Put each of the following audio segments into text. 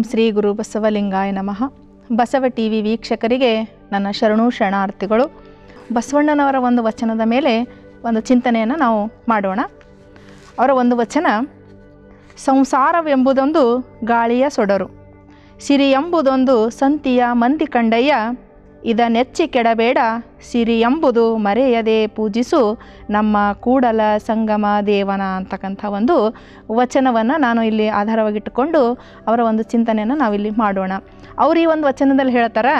ಶ್ರೀ ಗುರು ಬಸವಲಿಂಗಾಯ ನಮಃ Basava T V ವೀಕ್ಷಕರಿಗೆ ನನ್ನ ಶರಣು ಶರಣಾರ್ಥಿಗಳು ಬಸವಣ್ಣನವರ ಒಂದು ವಚನದ ಮೇಲೆ ಒಂದು ಚಿಂತನೆಯನ್ನು ನಾವು ಮಾಡೋಣ ಅವರ ಒಂದು ವಚನ ಸಂಸಾರವೆಂಬುದೊಂದು ಗಾಳಿಯ ಸೊಡರು ಸಿರಿ ಎಂಬುದೊಂದು ಸಂತಿಯ ಮಂದಿ ಕಂಡಯ್ಯ ಇದ ನೆಚ್ಚಿ ಕೆಡಬೇಡ ಸಿರಿ ಎಂಬುದು ಮರೆಯದೆ ಪೂಜಿಸು ನಮ್ಮ ಕೂಡಲ ಸಂಗಮ ದೇವನ ಅಂತಕ್ಕಂಥ ಒಂದು ವಚನವನ್ನು ನಾನು ಇಲ್ಲಿ ಆಧಾರವಾಗಿಟ್ಟುಕೊಂಡು ಅವರ ಒಂದು ಚಿಂತನೆಯನ್ನು ನಾವಿಲ್ಲಿ ಮಾಡೋಣ ಅವರು ಈ ಒಂದು ವಚನದಲ್ಲಿ ಹೇಳ್ತಾರೆ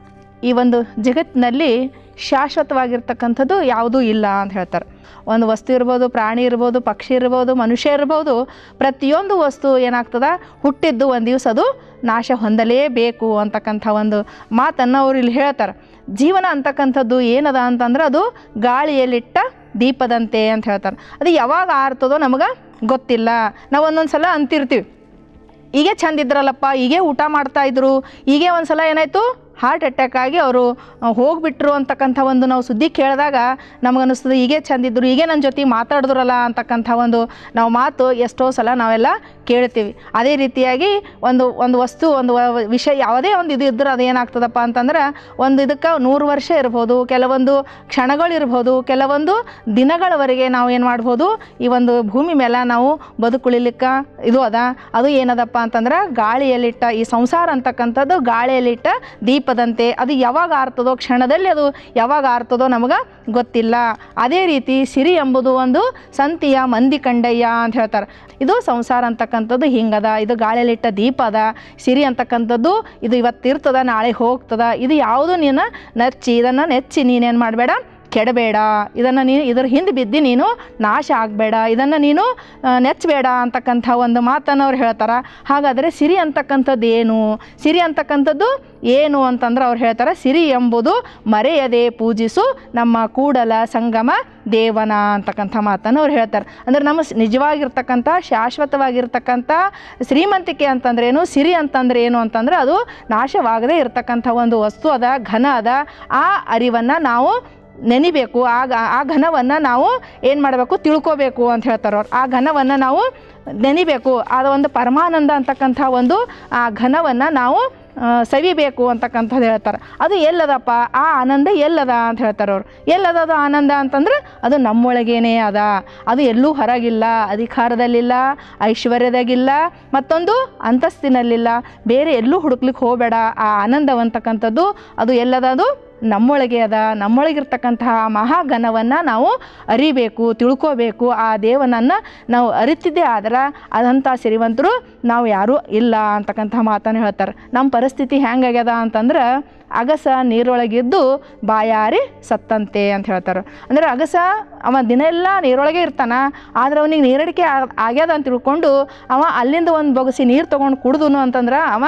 ಈ ಒಂದು ಜಗತ್ತಿನಲ್ಲಿ ಶಾಶ್ವತವಾಗಿರ್ತಕ್ಕಂಥದ್ದು ಯಾವುದೂ ಇಲ್ಲ ಅಂತ ಹೇಳ್ತಾರೆ ಒಂದು ವಸ್ತು ಇರ್ಬೋದು ಪ್ರಾಣಿ ಇರ್ಬೋದು ಪಕ್ಷಿ ಇರ್ಬೋದು ಮನುಷ್ಯ ಇರ್ಬೋದು ಪ್ರತಿಯೊಂದು ವಸ್ತು ಏನಾಗ್ತದ ಹುಟ್ಟಿದ್ದು ಒಂದು ದಿವಸ ಅದು ನಾಶ ಹೊಂದಲೇಬೇಕು ಅಂತಕ್ಕಂಥ ಒಂದು ಮಾತನ್ನು ಅವ್ರು ಇಲ್ಲಿ ಹೇಳ್ತಾರೆ ಜೀವನ ಅಂತಕ್ಕಂಥದ್ದು ಏನದ ಅಂತಂದ್ರೆ ಅದು ಗಾಳಿಯಲ್ಲಿಟ್ಟ ದೀಪದಂತೆ ಅಂತ ಹೇಳ್ತಾರೆ ಅದು ಯಾವಾಗ ಆರ್ತದೋ ನಮಗೆ ಗೊತ್ತಿಲ್ಲ ನಾವು ಒಂದೊಂದು ಸಲ ಅಂತಿರ್ತೀವಿ ಹೀಗೆ ಚಂದ ಇದ್ರಲ್ಲಪ್ಪ ಹೀಗೆ ಊಟ ಮಾಡ್ತಾ ಇದ್ರು ಹೀಗೆ ಒಂದು ಸಲ ಏನಾಯಿತು ಹಾರ್ಟ್ ಅಟ್ಯಾಕ್ ಆಗಿ ಅವರು ಹೋಗ್ಬಿಟ್ರು ಅಂತಕ್ಕಂಥ ಒಂದು ನಾವು ಸುದ್ದಿ ಕೇಳಿದಾಗ ನಮಗನ್ನಿಸ್ತದೆ ಹೀಗೆ ಚಂದಿದ್ರು ಹೀಗೆ ನನ್ನ ಜೊತೆ ಮಾತಾಡಿದ್ರಲ್ಲ ಅಂತಕ್ಕಂಥ ಒಂದು ನಾವು ಮಾತು ಎಷ್ಟೋ ಸಲ ನಾವೆಲ್ಲ ಕೇಳ್ತೀವಿ ಅದೇ ರೀತಿಯಾಗಿ ಒಂದು ಒಂದು ವಸ್ತು ಒಂದು ವ- ವಿಷಯ ಯಾವುದೇ ಒಂದು ಇದು ಇದ್ರೆ ಅದು ಏನಾಗ್ತದಪ್ಪ ಅಂತಂದ್ರೆ ಒಂದು ಇದಕ್ಕೆ ನೂರು ವರ್ಷ ಇರ್ಬೋದು ಕೆಲವೊಂದು ಕ್ಷಣಗಳಿರ್ಬೋದು ಕೆಲವೊಂದು ದಿನಗಳವರೆಗೆ ನಾವು ಏನು ಮಾಡ್ಬೋದು ಈ ಒಂದು ಭೂಮಿ ಮೇಲೆ ನಾವು ಬದುಕುಳಿಲಿಕ್ಕೆ ಇದು ಅದ ಅದು ಏನದಪ್ಪ ಅಂತಂದ್ರೆ ಗಾಳಿಯಲ್ಲಿಟ್ಟ ಈ ಸಂಸಾರ ಅಂತಕ್ಕಂಥದ್ದು ಗಾಳಿಯಲ್ಲಿಟ್ಟ ದೀಪದಂತೆ ಅದು ಯಾವಾಗ ಆರ್ತದೋ ಕ್ಷಣದಲ್ಲಿ ಅದು ಯಾವಾಗ ಆರ್ತದೋ ನಮಗೆ ಗೊತ್ತಿಲ್ಲ ಅದೇ ರೀತಿ ಸಿರಿ ಎಂಬುದು ಒಂದು ಸಂತಿಯ ಮಂದಿ ಕಂಡಯ್ಯ ಅಂತ ಹೇಳ್ತಾರೆ ಇದು ಸಂಸಾರ ಅಂತಕ್ಕಂಥದ್ದು ಹಿಂಗದ ಇದು ಗಾಳಿಯಲ್ಲಿಟ್ಟ ದೀಪ ಅದ ಸಿರಿ ಅಂತಕ್ಕಂಥದ್ದು ಇದು ಇವತ್ತು ಇರ್ತದ ನಾಳೆ ಹೋಗ್ತದ ಇದು ಯಾವುದು ನೀನು ನಚ್ಚಿ ಇದನ್ನು ನೆಚ್ಚಿ ನೀನೇನು ಮಾಡಬೇಡ ಕೆಡಬೇಡ ಇದನ್ನು ನೀನು ಇದ್ರ ಹಿಂದೆ ಬಿದ್ದು ನೀನು ನಾಶ ಆಗಬೇಡ ಇದನ್ನು ನೀನು ಆ, ನೆಚ್ಚಬೇಡ ಅಂತಕ್ಕಂಥ ಒಂದು ಮಾತನ್ನು ಅವ್ರು ಹೇಳ್ತಾರೆ ಹಾಗಾದರೆ ಸಿರಿ ಅಂತಕ್ಕಂಥದ್ದು ಏನು ಸಿರಿ ಅಂತಕ್ಕಂಥದ್ದು ಏನು ಅಂತಂದ್ರೆ ಅವ್ರು ಹೇಳ್ತಾರೆ ಸಿರಿ ಎಂಬುದು ಮರೆಯದೆ ಪೂಜಿಸು ನಮ್ಮ ಕೂಡಲ ಸಂಗಮ ದೇವನ ಅಂತಕ್ಕಂಥ ಮಾತನ್ನು ಅವ್ರು ಹೇಳ್ತಾರೆ ಅಂದ್ರೆ ನಮ್ಮ ಸ್- ನಿಜವಾಗಿರ್ತಕ್ಕಂಥ ಶಾಶ್ವತವಾಗಿರ್ತಕ್ಕಂಥ ಶ್ರೀಮಂತಿಕೆ ಅಂತಂದ್ರೆ ಏನು ಸಿರಿ ಅಂತಂದ್ರೆ ಏನು ಅಂತಂದ್ರೆ ಅದು ನಾಶವಾಗದೇ ಇರತಕ್ಕಂಥ ಒಂದು ವಸ್ತು ಅದ ಘನ ಅದ ಆ ಅರಿವನ್ನು ನಾವು ನೆನಿಬೇಕು ಆ ಗ- ಆ ಘನವನ್ನು ನಾವು ಏನು ಮಾಡಬೇಕು ತಿಳ್ಕೋಬೇಕು ಅಂತ ಹೇಳ್ತಾರೆ ಅವ್ರು ಆ ಘನವನ್ನು ನಾವು ನೆನಿಬೇಕು ಆ ಒಂದು ಪರಮಾನಂದ ಅಂತಕ್ಕಂಥ ಒಂದು ಆ ಘನವನ್ನು ನಾವು ಆ, ಸವಿಬೇಕು ಅಂತಕ್ಕಂಥದ್ದು ಹೇಳ್ತಾರೆ ಅದು ಎಲ್ಲದಪ್ಪ ಆ ಆನಂದ ಎಲ್ಲದ ಅಂತ ಹೇಳ್ತಾರೆ ಅವ್ರು ಎಲ್ಲದ ಅದು ಆನಂದ ಅಂತಂದ್ರೆ ಅದು ನಮ್ಮೊಳಗೇನೆ ಅದ ಅದು ಎಲ್ಲೂ ಹೊರಗಿಲ್ಲ ಅಧಿಕಾರದಲ್ಲಿಲ್ಲ ಐಶ್ವರ್ಯದಾಗಿಲ್ಲ ಮತ್ತೊಂದು ಅಂತಸ್ತಿನಲ್ಲಿಲ್ಲ ಬೇರೆ ಎಲ್ಲೂ ಹುಡುಕ್ಲಿಕ್ಕೆ ಹೋಗಬೇಡ ಆ ಆನಂದವಂತಕ್ಕಂಥದ್ದು ಅದು ಎಲ್ಲದ ಅದು ನಮ್ಮೊಳಗೆ ಅದ ನಮ್ಮೊಳಗಿರ್ತಕ್ಕಂತಹ ಮಹಾಘನವನ್ನು ನಾವು ಅರಿಬೇಕು ತಿಳ್ಕೋಬೇಕು ಆ ದೇವನನ್ನು ನಾವು ಅರಿತಿದ್ದೇ ಆದ್ರೆ ಅದಂಥ ಸಿರಿವಂತರು ನಾವು ಯಾರೂ ಇಲ್ಲ ಅಂತಕ್ಕಂಥ ಮಾತನ್ನು ಹೇಳ್ತಾರೆ ನಮ್ಮ ಪರಿಸ್ಥಿತಿ ಹೆಂಗಾಗ್ಯದ ಅಂತಂದ್ರೆ ಅಗಸ ನೀರೊಳಗಿದ್ದು ಬಾಯಾರಿ ಸತ್ತಂತೆ ಅಂತ ಹೇಳ್ತಾರೆ ಅಂದ್ರೆ ಅಗಸ ಅವ ದಿನ ಎಲ್ಲ ನೀರೊಳಗೆ ಇರ್ತಾನ ಆದ್ರೆ ಅವನಿಗೆ ನೀರಡಿಕೆ ಆ- ಆಗ್ಯದ ಅಂತ ತಿಳ್ಕೊಂಡು ಅವ ಅಲ್ಲಿಂದ ಒಂದು ಬೊಗಸಿ ನೀರು ತೊಗೊಂಡು ಕುಡ್ದುನು ಅಂತಂದ್ರೆ ಅವ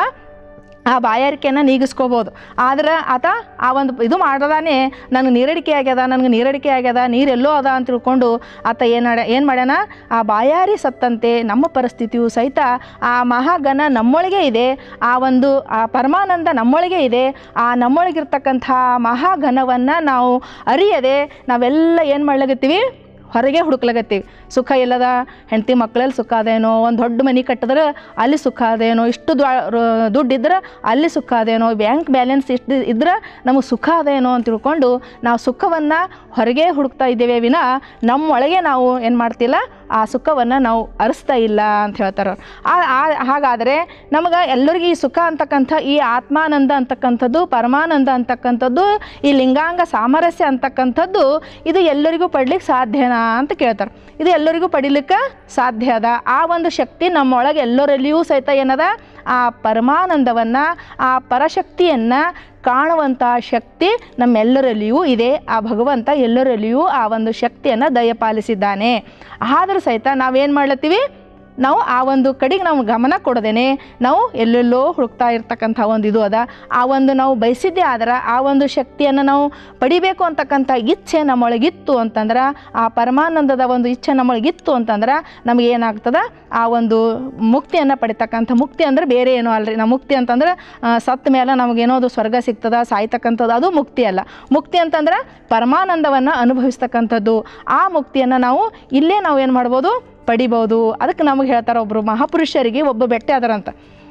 ಆ ಬಾಯಾರಿಕೆಯನ್ನು ನೀಗಿಸ್ಕೋಬೋದು ಆದ್ರೆ ಆತ ಆ ಒಂದು ಇದು ಮಾಡದಾನೆ ನನಗೆ ನೀರಡಿಕೆ ಆಗ್ಯದ ನನಗೆ ನೀರಡಿಕೆ ಆಗ್ಯದ ನೀರೆಲ್ಲೋ ಅದ ಅಂತ ತಿಳ್ಕೊಂಡು ಆತ ಏನು ಏನು ಮಾಡ್ಯಾನ ಆ ಬಾಯಾರಿ ಸತ್ತಂತೆ ನಮ್ಮ ಪರಿಸ್ಥಿತಿಯು ಸಹಿತ ಆ ಮಹಾಗಣ ನಮ್ಮೊಳಗೆ ಇದೆ ಆ ಒಂದು ಆ ಪರಮಾನಂದ ನಮ್ಮೊಳಗೆ ಇದೆ ಆ ನಮ್ಮೊಳಗಿರ್ತಕ್ಕಂಥ ಮಹಾಘನವನ್ನು ನಾವು ಅರಿಯದೆ ನಾವೆಲ್ಲ ಏನು ಮಾಡ್ಲಾಗತ್ತೀವಿ ಹೊರಗೆ ಹುಡುಕ್ಲಾಗತ್ತೀವಿ ಸುಖ ಇಲ್ಲದ ಹೆಂಡತಿ ಮಕ್ಕಳಲ್ಲಿ ಸುಖ ಅದೇನೋ ಒಂದು ದೊಡ್ಡ ಮನೆ ಕಟ್ಟಿದ್ರೆ ಅಲ್ಲಿ ಸುಖ ಅದೇನೋ ಇಷ್ಟು ದುಡ್ಡು ಇದ್ರೆ ಅಲ್ಲಿ ಸುಖ ಅದೇನೋ ಬ್ಯಾಂಕ್ ಬ್ಯಾಲೆನ್ಸ್ ಇಷ್ಟು ಇದ್ರೆ ನಮಗೆ ಸುಖ ಅದೇನೋ ಅಂತ ತಿಳ್ಕೊಂಡು ನಾವು ಸುಖವನ್ನು ಹೊರಗೆ ಹುಡುಕ್ತಾ ಇದ್ದೇವೆ ವಿನ ನಮ್ಮೊಳಗೆ ನಾವು ಏನು ಮಾಡ್ತಿಲ್ಲ ಆ ಸುಖವನ್ನು ನಾವು ಅರಿಸ್ತಾ ಇಲ್ಲ ಅಂತ ಹೇಳ್ತಾರೆ ಅವ್ರು. ಆ ಆ- ಹಾಗಾದರೆ ನಮಗೆ ಎಲ್ಲರಿಗೂ ಈ ಸುಖ ಅಂತಕ್ಕಂಥ ಈ ಆತ್ಮಾನಂದ ಅಂತಕ್ಕಂಥದ್ದು ಪರಮಾನಂದ ಅಂತಕ್ಕಂಥದ್ದು ಈ ಲಿಂಗಾಂಗ ಸಾಮರಸ್ಯ ಅಂತಕ್ಕಂಥದ್ದು ಇದು ಎಲ್ಲರಿಗೂ ಪಡ್ಲಿಕ್ಕೆ ಸಾಧ್ಯನಾ ಅಂತ ಕೇಳ್ತಾರೆ ಇದು ಎಲ್ಲರಿಗೂ ಪಡಿಲಿಕ್ಕೆ ಸಾಧ್ಯ ಅದ ಆ ಒಂದು ಶಕ್ತಿ ನಮ್ಮೊಳಗೆ ಎಲ್ಲರಲ್ಲಿಯೂ ಸಹಿತ ಏನದ ಆ ಪರಮಾನಂದವನ್ನು ಆ ಪರಶಕ್ತಿಯನ್ನು ಕಾಣುವಂಥ ಶಕ್ತಿ ನಮ್ಮೆಲ್ಲರಲ್ಲಿಯೂ ಇದೆ ಆ ಭಗವಂತ ಎಲ್ಲರಲ್ಲಿಯೂ ಆ ಒಂದು ಶಕ್ತಿಯನ್ನು ದಯಪಾಲಿಸಿದ್ದಾನೆ ಆದರೂ ಸಹಿತ ನಾವೇನು ಮಾಡ್ಲತ್ತೀವಿ ನಾವು ಆ ಒಂದು ಕಡೆಗೆ ನಾವು ಗಮನ ಕೊಡದೇನೆ ನಾವು ಎಲ್ಲೆಲ್ಲೋ ಹುಡುಕ್ತಾ ಇರ್ತಕ್ಕಂಥ ಒಂದು ಇದು ಅದ ಆ ಒಂದು ನಾವು ಬಯಸಿದ್ದೇ ಆದ್ರೆ ಆ ಒಂದು ಶಕ್ತಿಯನ್ನು ನಾವು ಪಡಿಬೇಕು ಅಂತಕ್ಕಂಥ ಇಚ್ಛೆ ನಮ್ಮೊಳಗಿತ್ತು ಅಂತಂದ್ರೆ ಆ ಪರಮಾನಂದದ ಒಂದು ಇಚ್ಛೆ ನಮ್ಮೊಳಗಿತ್ತು ಅಂತಂದ್ರೆ ನಮಗೆ ಏನಾಗ್ತದ ಆ ಒಂದು ಮುಕ್ತಿಯನ್ನು ಪಡಿತಕ್ಕಂಥ ಮುಕ್ತಿ ಅಂದರೆ ಬೇರೆ ಏನೋ ಅಲ್ರಿ ನಾವು ಮುಕ್ತಿ ಅಂತಂದ್ರೆ ಆ, ಸತ್ತ ಮೇಲೆ ನಮಗೇನೋದು ಸ್ವರ್ಗ ಸಿಗ್ತದ ಸಾಯ್ತಕ್ಕಂಥದ್ದು ಅದು ಮುಕ್ತಿ ಅಲ್ಲ ಮುಕ್ತಿ ಅಂತಂದ್ರೆ ಪರಮಾನಂದವನ್ನು ಅನುಭವಿಸ್ತಕ್ಕಂಥದ್ದು ಆ ಮುಕ್ತಿಯನ್ನು ನಾವು ಇಲ್ಲೇ ನಾವು ಏನು ಮಾಡ್ಬೋದು ಪಡಿಬೋದು ಅದಕ್ಕೆ ನಮಗೆ ಹೇಳ್ತಾರೆ ಒಬ್ಬರು ಮಹಾಪುರುಷರಿಗೆ ಒಬ್ಬ ಬೆಟ್ಟ ಅದರಂತ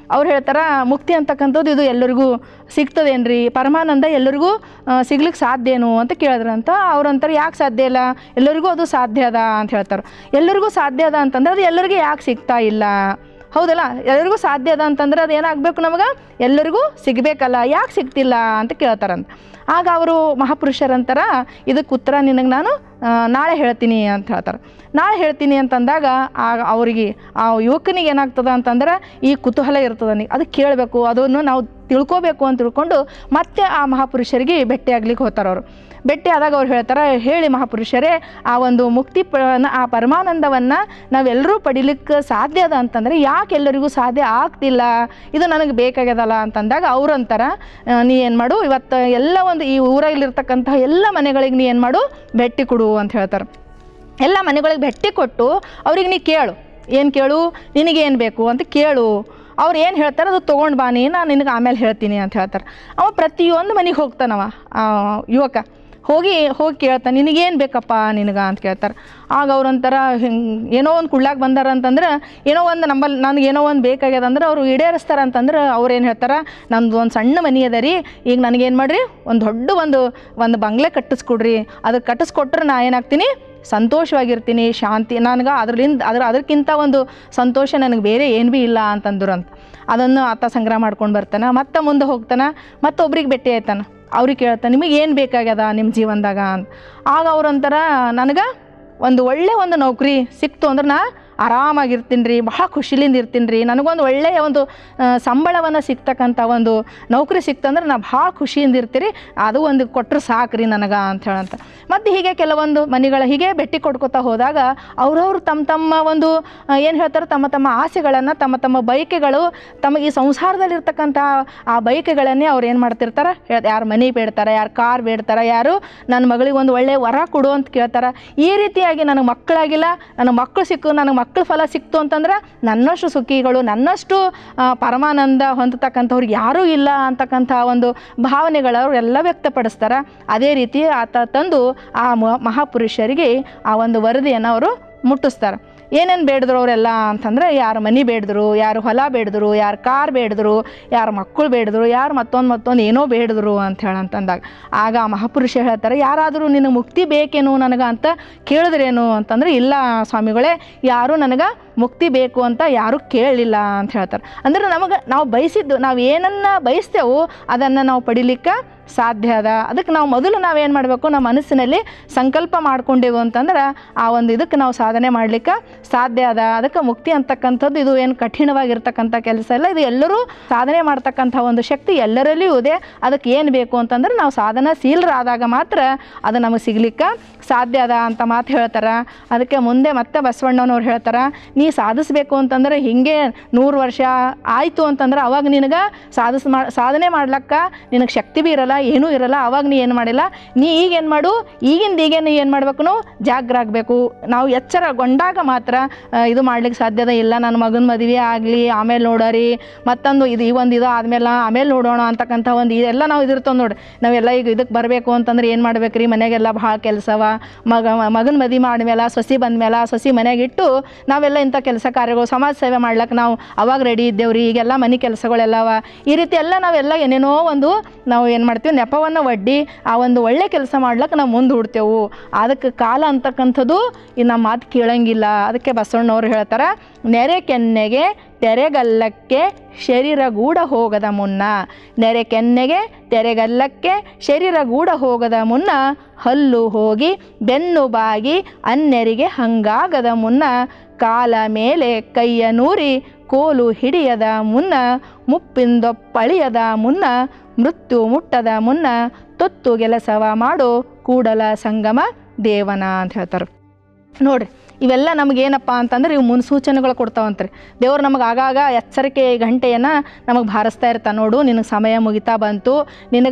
ಅವ್ರು ಹೇಳ್ತಾರೆ ಮುಕ್ತಿ ಅಂತಕ್ಕಂಥದ್ದು ಇದು ಎಲ್ಲರಿಗೂ ಸಿಗ್ತದೇನ್ರಿ ಪರಮಾನಂದ ಎಲ್ಲರಿಗೂ ಸಿಗ್ಲಿಕ್ಕೆ ಸಾಧ್ಯನೋ ಅಂತ ಕೇಳಿದ್ರಂತ ಅವ್ರಂತಾರೆ ಯಾಕೆ ಸಾಧ್ಯ ಇಲ್ಲ ಎಲ್ಲರಿಗೂ ಅದು ಸಾಧ್ಯ ಅದ ಅಂತ ಹೇಳ್ತಾರೆ ಎಲ್ಲರಿಗೂ ಸಾಧ್ಯ ಅದ ಅಂತಂದ್ರೆ ಅದು ಎಲ್ಲರಿಗೂ ಯಾಕೆ ಸಿಗ್ತಾ ಇಲ್ಲ ಹೌದಲ್ಲ ಎಲ್ಲರಿಗೂ ಸಾಧ್ಯ ಅದ ಅಂತಂದ್ರೆ ಅದು ಏನಾಗಬೇಕು ನಮಗೆ ಎಲ್ಲರಿಗೂ ಸಿಗಬೇಕಲ್ಲ ಯಾಕೆ ಸಿಗ್ತಿಲ್ಲ ಅಂತ ಕೇಳ್ತಾರಂತ ಆಗ ಅವರು ಮಹಾಪುರುಷರಂತಾರ ಇದಕ್ಕೆ ಉತ್ತರ ನಿನಗೆ ನಾನು ಆ, ನಾಳೆ ಹೇಳ್ತೀನಿ ಅಂತ ಹೇಳ್ತಾರೆ ನಾಳೆ ಹೇಳ್ತೀನಿ ಅಂತಂದಾಗ ಆಗ ಅವರಿಗೆ ಆ ಯುವಕನಿಗೆ ಏನಾಗ್ತದ ಅಂತಂದ್ರೆ ಈ ಕುತೂಹಲ ಇರ್ತದ ನೀ ಅದು ಕೇಳಬೇಕು ಅದನ್ನು ನಾವು ತಿಳ್ಕೊಬೇಕು ಅಂತ ತಿಳ್ಕೊಂಡು ಮತ್ತೆ ಆ ಮಹಾಪುರುಷರಿಗೆ ಭೇಟಿ ಆಗ್ಲಿಕ್ಕೆ ಹೋಗ್ತಾರೆ ಅವರು ಭೇಟಿ ಆದಾಗ ಅವ್ರು ಹೇಳ್ತಾರೆ ಹೇಳಿ ಮಹಾಪುರುಷರೇ ಆ ಒಂದು ಮುಕ್ತಿ ಪ ಆ ಪರಮಾನಂದವನ್ನು ನಾವೆಲ್ಲರೂ ಪಡಿಲಿಕ್ಕೆ ಸಾಧ್ಯ ಅದ ಅಂತಂದರೆ ಯಾಕೆ ಎಲ್ಲರಿಗೂ ಸಾಧ್ಯ ಆಗ್ತಿಲ್ಲ ಇದು ನನಗೆ ಬೇಕಾಗ್ಯದಲ್ಲ ಅಂತಂದಾಗ ಅವ್ರಂತಾರ ಆ, ನೀ ಏನು ಮಾಡು ಇವತ್ತು ಎಲ್ಲ ಒಂದು ಈ ಊರಲ್ಲಿರ್ತಕ್ಕಂತಹ ಎಲ್ಲ ಮನೆಗಳಿಗೆ ನೀ ಏನು ಮಾಡು ಭೇಟಿ ಕೊಡು ಅಂತ ಹೇಳ್ತಾರೆ ಎಲ್ಲ ಮನೆಗಳಿಗೆ ಭೇಟಿ ಕೊಟ್ಟು ಅವ್ರಿಗೆ ನೀ ಕೇಳು ಏನು ಕೇಳು ನಿನಗೇನು ಬೇಕು ಅಂತ ಕೇಳು ಅವ್ರು ಏನು ಹೇಳ್ತಾರೆ ಅದು ತೊಗೊಂಡು ಬಾನಿ ನಾನು ನಿನಗೆ ಆಮೇಲೆ ಹೇಳ್ತೀನಿ ಅಂತ ಹೇಳ್ತಾರೆ ಅವ ಪ್ರತಿಯೊಂದು ಮನೆಗೆ ಹೋಗ್ತಾನವ ಆ ಯುವಕ ಹೋಗಿ ಹೋಗಿ ಕೇಳ್ತಾನೆ ನಿನಗೇನು ಬೇಕಪ್ಪ ನಿನಗೆ ಅಂತ ಕೇಳ್ತಾರೆ ಆಗ ಅವ್ರಂತಾರ ಹಿಂಗೆ ಏನೋ ಒಂದು ಕುಳ್ಳಾಗ ಬಂದಾರ ಅಂತಂದ್ರೆ ಏನೋ ಒಂದು ನಂಬಲ್ಲಿ ನನಗೆ ಏನೋ ಒಂದು ಬೇಕಾಗ್ಯದ ಅಂದ್ರೆ ಅವರು ಈಡೇರಿಸ್ತಾರ ಅಂತಂದ್ರೆ ಅವ್ರು ಏನು ಹೇಳ್ತಾರೆ ನಮ್ದು ಒಂದು ಸಣ್ಣ ಮನೆ ಅದ ರೀ ಈಗ ನನಗೇನು ಮಾಡಿರಿ ಒಂದು ದೊಡ್ಡ ಒಂದು ಒಂದು ಬಂಗ್ಲೆ ಕಟ್ಟಿಸ್ಕೊಡ್ರಿ ಅದು ಕಟ್ಟಿಸ್ಕೊಟ್ರೆ ನಾ ಏನಾಗ್ತೀನಿ ಸಂತೋಷವಾಗಿರ್ತೀನಿ ಶಾಂತಿ ನನಗೆ ಅದ್ರಲಿಂದ ಅದ್ರ ಅದಕ್ಕಿಂತ ಒಂದು ಸಂತೋಷ ನನಗೆ ಬೇರೆ ಏನು ಭೀ ಇಲ್ಲ ಅಂತಂದ್ರು ಅಂತ ಅದನ್ನು ಆತ ಸಂಗ್ರಹ ಮಾಡ್ಕೊಂಡು ಬರ್ತಾನೆ ಮತ್ತೆ ಮುಂದೆ ಹೋಗ್ತಾನೆ ಮತ್ತೊಬ್ರಿಗೆ ಭೇಟಿ ಆಯ್ತಾನೆ ಅವ್ರಿಗೆ ಕೇಳ್ತಾನೆ ನಿಮಗೆ ಏನು ಬೇಕಾಗ್ಯದ ನಿಮ್ಮ ಜೀವನದಾಗ ಅಂತ ಆಗ ಅವ್ರಂತಾರ ನನಗೆ ಒಂದು ಒಳ್ಳೆ ಒಂದು ನೌಕರಿ ಸಿಕ್ತು ಅಂದ್ರೆ ನಾ ಆರಾಮಾಗಿರ್ತೀನಿ ರೀ ಭಾಳ ಖುಷಿಲಿಂದ ಇರ್ತೀನಿ ರೀ ನನಗೊಂದು ಒಳ್ಳೆಯ ಒಂದು ಸಂಬಳವನ್ನು ಸಿಗ್ತಕ್ಕಂಥ ಒಂದು ನೌಕರಿ ಸಿಕ್ತಂದ್ರೆ ನಾ ಭಾಳ ಖುಷಿಯಿಂದ ಇರ್ತೀರಿ ಅದು ಒಂದು ಕೊಟ್ಟರೆ ಸಾಕ್ರಿ ನನಗೆ ಅಂತ ಹೇಳಂತ ಮತ್ತು ಹೀಗೆ ಕೆಲವೊಂದು ಮನೆಗಳ ಹೀಗೆ ಭೇಟಿ ಕೊಡ್ಕೊತಾ ಹೋದಾಗ ಅವ್ರವ್ರು ತಮ್ಮ ತಮ್ಮ ಒಂದು ಏನು ಹೇಳ್ತಾರೆ ತಮ್ಮ ತಮ್ಮ ಆಸೆಗಳನ್ನು ತಮ್ಮ ತಮ್ಮ ಬಯಕೆಗಳು ತಮ್ಮ ಈ ಸಂಸಾರದಲ್ಲಿರ್ತಕ್ಕಂಥ ಆ ಬಯಕೆಗಳನ್ನೇ ಅವ್ರು ಏನು ಮಾಡ್ತಿರ್ತಾರೆ ಯಾರು ಮನೆ ಬೇಡ್ತಾರೆ ಯಾರು ಕಾರ್ ಬೇಡ್ತಾರೆ ಯಾರು ನನ್ನ ಮಗಳಿಗೆ ಒಂದು ಒಳ್ಳೆಯ ವರ ಕೊಡು ಅಂತ ಕೇಳ್ತಾರೆ ಈ ರೀತಿಯಾಗಿ ನನಗೆ ಮಕ್ಕಳಾಗಿಲ್ಲ ನನ್ನ ಮಕ್ಕಳು ಸಿಕ್ಕು ನನಗೆ ಮಕ್ಕಳ ಫಲ ಸಿಕ್ತು ಅಂತಂದ್ರೆ ನನ್ನಷ್ಟು ಸುಖಿಗಳು ನನ್ನಷ್ಟು ಆ, ಪರಮಾನಂದ ಹೊಂದತಕ್ಕಂಥವ್ರಿಗೆ ಯಾರೂ ಇಲ್ಲ ಅಂತಕ್ಕಂಥ ಒಂದು ಭಾವನೆಗಳು ಅವ್ರು ಎಲ್ಲ ವ್ಯಕ್ತಪಡಿಸ್ತಾರೆ ಅದೇ ರೀತಿ ಆತ ತಂದು ಆ ಮ- ಮಹಾಪುರುಷರಿಗೆ ಆ ಒಂದು ವರದಿಯನ್ನು ಅವರು ಮುಟ್ಟಿಸ್ತಾರೆ ಏನೇನು ಬೇಡಿದ್ರು ಅವರೆಲ್ಲ ಅಂತಂದ್ರೆ ಯಾರು ಮನೆ ಬೇಡಿದ್ರು ಯಾರು ಹೊಲ ಬೇಡಿದ್ರು ಯಾರು ಕಾರ್ ಬೇಡಿದ್ರು ಯಾರು ಮಕ್ಕಳು ಬೇಡಿದ್ರು ಯಾರು ಮತ್ತೊಂದು ಮತ್ತೊಂದು ಏನೋ ಬೇಡಿದ್ರು ಅಂತ ಹೇಳಂತಂದಾಗ ಆಗ ಆ ಮಹಾಪುರುಷ ಹೇಳ್ತಾರೆ ಯಾರಾದರೂ ನಿನಗೆ ಮುಕ್ತಿ ಬೇಕೇನು ನನಗೆ ಅಂತ ಕೇಳಿದ್ರೇನು ಅಂತಂದ್ರೆ ಇಲ್ಲ ಸ್ವಾಮಿಗಳೇ ಯಾರೂ ನನಗೆ ಮುಕ್ತಿ ಬೇಕು ಅಂತ ಯಾರೂ ಕೇಳಲಿಲ್ಲ ಅಂತ ಹೇಳ್ತಾರೆ ಅಂದ್ರೆ ನಮಗೆ ನಾವು ಬಯಸಿದ್ದು ನಾವು ಏನನ್ನು ಬಯಸ್ತೇವೋ ಅದನ್ನು ನಾವು ಪಡಿಲಿಕ್ಕೆ ಸಾಧ್ಯ ಅದ ಅದಕ್ಕೆ ನಾವು ಮೊದಲು ನಾವೇನು ಮಾಡಬೇಕು ನಮ್ಮ ಮನಸ್ಸಿನಲ್ಲಿ ಸಂಕಲ್ಪ ಮಾಡ್ಕೊಂಡೆವು ಅಂತಂದ್ರೆ ಆ ಒಂದು ಇದಕ್ಕೆ ನಾವು ಸಾಧನೆ ಮಾಡಲಿಕ್ಕೆ ಸಾಧ್ಯ ಅದ ಅದಕ್ಕೆ ಮುಕ್ತಿ ಅಂತಕ್ಕಂಥದ್ದು ಇದು ಏನು ಕಠಿಣವಾಗಿರ್ತಕ್ಕಂಥ ಕೆಲಸ ಇಲ್ಲ ಇದು ಎಲ್ಲರೂ ಸಾಧನೆ ಮಾಡ್ತಕ್ಕಂಥ ಒಂದು ಶಕ್ತಿ ಎಲ್ಲರಲ್ಲಿಯೂ ಇದೆ ಅದಕ್ಕೆ ಏನು ಬೇಕು ಅಂತಂದ್ರೆ ನಾವು ಸಾಧನಶೀಲರಾದಾಗ ಮಾತ್ರ ಅದು ನಮಗೆ ಸಿಗ್ಲಿಕ್ಕೆ ಸಾಧ್ಯ ಅದ ಅಂತ ಮಾತು ಹೇಳ್ತಾರೆ ಅದಕ್ಕೆ ಮುಂದೆ ಮತ್ತೆ ಬಸವಣ್ಣನವ್ರು ಹೇಳ್ತಾರೆ ನೀ ಸಾಧಿಸ್ಬೇಕು ಅಂತಂದ್ರೆ ಹಿಂಗೆ ನೂರು ವರ್ಷ ಆಯಿತು ಅಂತಂದ್ರೆ ಅವಾಗ ನಿನಗೆ ಸಾಧಿಸ್ ಮಾ ಸಾಧನೆ ಮಾಡ್ಲಕ್ಕ ನಿನಗೆ ಶಕ್ತಿ ಬಿ ಇರಲ್ಲ ಏನೂ ಇರಲ್ಲ ಅವಾಗ ನೀ ಏನು ಮಾಡಿಲ್ಲ ನೀ ಈಗ ಏನು ಮಾಡು ಈಗಿಂದ ಈಗ ನೀ ಏನು ಮಾಡ್ಬೇಕು ನಾವು ಜಾಗ್ರ ಆಗಬೇಕು ನಾವು ಎಚ್ಚರಗೊಂಡಾಗ ಮಾತ್ರ ಆ, ಇದು ಮಾಡ್ಲಿಕ್ಕೆ ಸಾಧ್ಯದ ಇಲ್ಲ ನನ್ನ ಮಗನ ಮದುವೆ ಆಗಲಿ ಆಮೇಲೆ ನೋಡೋರಿ ಮತ್ತೊಂದು ಇದು ಈ ಒಂದು ಇದು ಆದಮೇಲೆ ಆಮೇಲೆ ನೋಡೋಣ ಅಂತಕ್ಕಂಥ ಒಂದು ಇದೆಲ್ಲ ನಾವು ಇದಿರ್ತವೆ ನೋಡಿ ನಾವೆಲ್ಲ ಈಗ ಇದಕ್ಕೆ ಬರಬೇಕು ಅಂತಂದ್ರೆ ಏನು ಮಾಡ್ಬೇಕು ರೀ ಮನೆಗೆಲ್ಲ ಭಾಳ ಕೆಲಸವ ಮಗ ಮಗನ ಮದುವೆ ಮಾಡಿದ್ಮೇಲೆ ಸೊಸಿ ಬಂದ್ಮೇಲೆ ಸೊಸಿ ಮನೆಗೆ ಇಟ್ಟು ನಾವೆಲ್ಲ ಇಂಥ ಕೆಲಸ ಕಾರ್ಯಗಳು ಸಮಾಜ ಸೇವೆ ಮಾಡ್ಲಿಕ್ಕೆ ನಾವು ಅವಾಗ ರೆಡಿ ಇದ್ದೇವ್ರಿ ಈಗೆಲ್ಲ ಮನೆ ಕೆಲಸಗಳೆಲ್ಲವ ಈ ರೀತಿ ಎಲ್ಲ ನಾವೆಲ್ಲ ಏನೇನೋ ಒಂದು ನಾವು ಏನು ಮಾಡ್ತೀವಿ ನೆಪವನ್ನು ಒಡ್ಡಿ ಆ ಒಂದು ಒಳ್ಳೆ ಕೆಲಸ ಮಾಡ್ಲಿಕ್ಕೆ ನಾವು ಮುಂದೆ ಹುಡ್ತೇವು ಅದಕ್ಕೆ ಕಾಲ ಅಂತಕ್ಕಂಥದ್ದು ಈ ನಮ್ಮ ಮಾತು ಕೇಳಂಗಿಲ್ಲ ಅದಕ್ಕೆ ಬಸವಣ್ಣವ್ರು ಹೇಳ್ತಾರೆ ನೆರೆ ಕೆನ್ನೆಗೆ ತೆರೆಗಲ್ಲಕ್ಕೆ ಶರೀರ ಗೂಡ ಹೋಗದ ಮುನ್ನ ನೆರೆ ಕೆನ್ನೆಗೆ ತೆರೆಗಲ್ಲಕ್ಕೆ ಶರೀರ ಗೂಡ ಹೋಗದ ಮುನ್ನ ಹಲ್ಲು ಹೋಗಿ ಬೆನ್ನು ಬಾಗಿ ಅನ್ನೆರಿಗೆ ಹಂಗಾಗದ ಮುನ್ನ ಕಾಲ ಮೇಲೆ ಕೈಯ ನೂರಿ ಕೋಲು ಹಿಡಿಯದ ಮುನ್ನ ಮುಪ್ಪಿಂದೊಪ್ಪಳಿಯದ ಮುನ್ನ ಮೃತ್ಯು ಮುಟ್ಟದ ಮುನ್ನ ತೊತ್ತು ಕೆಲಸವ ಮಾಡೋ ಕೂಡಲ ಸಂಗಮ ದೇವನ ಅಂತ ಹೇಳ್ತಾರೆ ನೋಡ್ರಿ ಇವೆಲ್ಲ ನಮಗೇನಪ್ಪ ಅಂತಂದ್ರೆ ಇವು ಮುನ್ಸೂಚನೆಗಳು ಕೊಡ್ತಾವಂತ್ರಿ ದೇವ್ರು ನಮಗೆ ಆಗಾಗ ಎಚ್ಚರಿಕೆ ಗಂಟೆಯನ್ನು ನಮಗೆ ಭಾರಿಸ್ತಾ ಇರ್ತಾನೆ ನೋಡು ನಿನಗೆ ಸಮಯ ಮುಗಿತಾ ಬಂತು ನಿನಗೆ